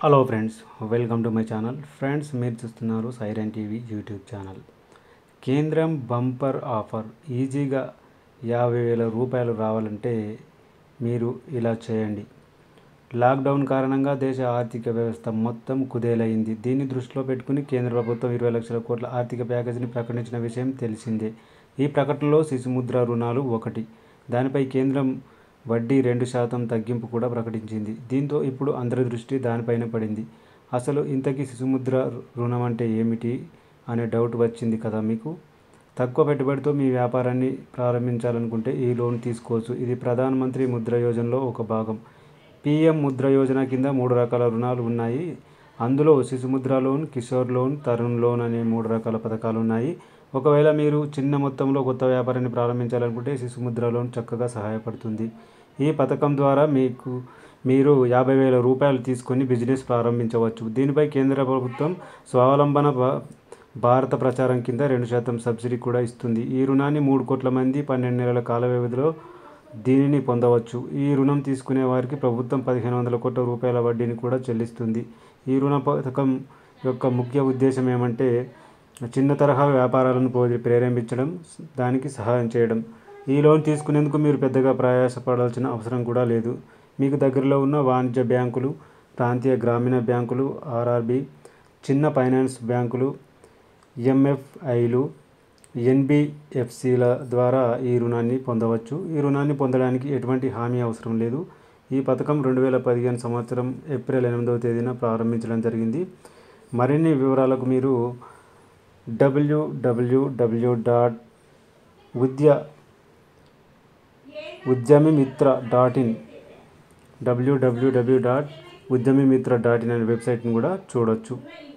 hello friends welcome to my channel friends మీరు చూస్తున్నారు siren TV YouTube channel కేంద్రం bumper offer ఈజీగా యాభై వేల రూపాయలు రావాలంటే మీరు ఇలా చేయండి లాక్డౌన్ కారణంగా దేశ ఆర్థిక వ్యవస్థ మొత్తం కుదేలైంది దీన్ని దృష్టిలో పెట్టుకుని కేంద్ర ప్రభుత్వం ఇరవై లక్షల కోట్ల ఆర్థిక ప్యాకేజీని ప్రకటించిన విషయం తెలిసిందే ఈ ప్రకటనలో శిశుముద్ర రుణాలు ఒకటి దానిపై కేంద్రం వడ్డీ రెండు శాతం తగ్గింపు కూడా ప్రకటించింది దీంతో ఇప్పుడు అందరి దృష్టి దానిపైన పడింది అసలు ఇంతకీ శిశుముద్ర రుణం అంటే ఏమిటి అనే డౌట్ వచ్చింది కదా మీకు తక్కువ పెట్టుబడితో మీ వ్యాపారాన్ని ప్రారంభించాలనుకుంటే ఈ లోన్ తీసుకోవచ్చు ఇది ప్రధానమంత్రి ముద్ర యోజనలో ఒక భాగం పీఎం ముద్ర యోజన కింద మూడు రకాల రుణాలు ఉన్నాయి అందులో శిశుముద్ర loan Kishore loan Tarun loan అనే మూడు రకాల పథకాలు ఉన్నాయి ఒకవేళ మీరు చిన్న మొత్తంలో కొత్త వ్యాపారాన్ని ప్రారంభించాలనుకుంటే శిశుముద్ర లోన్ చక్కగా సహాయపడుతుంది ఈ పథకం ద్వారా మీకు మీరు యాభై వేల రూపాయలు తీసుకొని బిజినెస్ ప్రారంభించవచ్చు దీనిపై కేంద్ర ప్రభుత్వం స్వావలంబన భా- భారత ప్రచారం కింద రెండు శాతం సబ్సిడీ కూడా ఇస్తుంది ఈ రుణాన్ని మూడు కోట్ల మంది పన్నెండు నెలల కాల వ్యవధిలో దీనిని పొందవచ్చు ఈ రుణం తీసుకునే వారికి ప్రభుత్వం పదిహేను వందల కోట్ల రూపాయల వడ్డీని కూడా చెల్లిస్తుంది ఈ రుణ పథకం యొక్క ముఖ్య ఉద్దేశం ఏమంటే చిన్న తరహా వ్యాపారాలను ప్రోది- ప్రేరేపించడం దానికి సహాయం చేయడం ఈ లోన్ తీసుకునేందుకు మీరు పెద్దగా ప్రయాసపడాల్సిన అవసరం కూడా లేదు మీకు దగ్గరలో ఉన్న వాణిజ్య బ్యాంకులు ప్రాంతీయ గ్రామీణ బ్యాంకులు ఆర్ఆర్బి చిన్న ఫైనాన్స్ బ్యాంకులు ఎంఎఫ్ఐలు ఎన్బిఎఫ్సిల ద్వారా ఈ రుణాన్ని పొందవచ్చు ఈ రుణాన్ని పొందడానికి ఎటువంటి హామీ అవసరం లేదు ఈ పథకం రెండు వేల పదిహేను సంవత్సరం ఏప్రిల్ ఎనిమిదవ తేదీన ప్రారంభించడం జరిగింది మరిన్ని వివరాలకు మీరు డబ్ల్యూడబ్ల్యూడబ్ల్యూ డాట్ ఉద్య Udyamimitra dot in W W W dot Udyamimitra dot in అనే వెబ్సైట్ని కూడా చూడొచ్చు